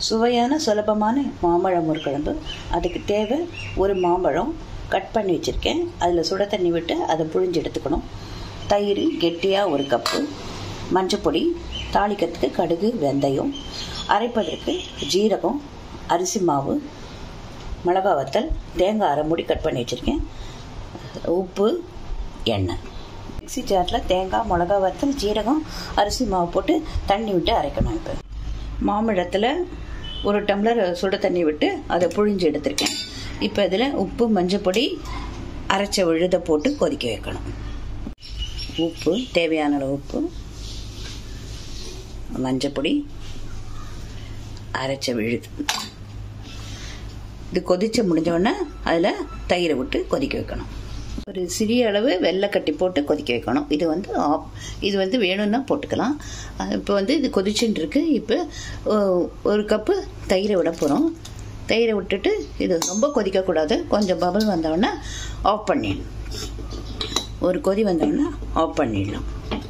சுவையான சுலபமான மாம்பழ முறுக்குழம்பு அதுக்கு தேவை ஒரு மாம்பழம் கட் பண்ணி வச்சுருக்கேன் அதில் சுட தண்ணி விட்டு அதை புழிஞ்சு எடுத்துக்கணும் தயிர் கெட்டியாக ஒரு கப்பு மஞ்சப்பொடி தாளிக்கிறதுக்கு கடுகு வெந்தயம் அரைப்பதற்கு ஜீரகம் அரிசி மாவு மிளகா வத்தல் தேங்காய் அரை மூடி கட் பண்ணி வச்சுருக்கேன் உப்பு எண்ணெய் மிக்ஸி ஜாரில் தேங்காய் மிளகா வத்தல் ஜீரகம் அரிசி மாவு போட்டு தண்ணி விட்டு அரைக்கணும் இப்போ மாம்பழத்தில் ஒரு டம்ளர் சுட தண்ணி விட்டு அதை புழிஞ்சு எடுத்திருக்கேன் இப்போ இதில் உப்பு மஞ்சப்பொடி அரைச்ச விழுதை போட்டு கொதிக்க வைக்கணும் உப்பு தேவையான அளவு உப்பு மஞ்சப்பொடி அரைச்ச விழுது இது கொதிச்சு முடிஞ்சோடனே அதில் தயிரை விட்டு கொதிக்க வைக்கணும் ஒரு சிறிய அளவு வெள்ளை கட்டி போட்டு கொதிக்க வைக்கணும் இது வந்து ஆப் இது வந்து வேணும்னா போட்டுக்கலாம் இப்போ வந்து இது கொதிச்சுட்டு இருக்கு இப்போ ஒரு கப்பு தயிரை விட போகிறோம் தயிரை விட்டுட்டு இது ரொம்ப கொதிக்கக்கூடாது கொஞ்சம் பபுள் வந்தோடனே ஆஃப் பண்ணிடணும் ஒரு கொதி வந்தோடனே ஆஃப் பண்ணிடலாம்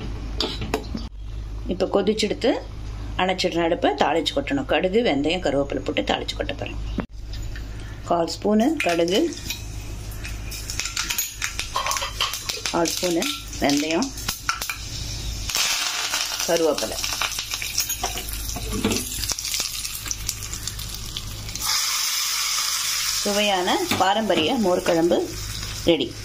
இப்போ கொதிச்செடுத்து அணைச்சிடுற அடுப்பை தாளிச்சு கொட்டணும் கடுகு வெந்தயம் கருவேப்பிலை போட்டு தாளிச்சு கொட்ட போகிறேன் கால் ஸ்பூனு கடுகு கால் ஸ்பூனு வெந்தயம் கருவேப்பிலை சுவையான பாரம்பரிய மோர்க்குழம்பு ரெடி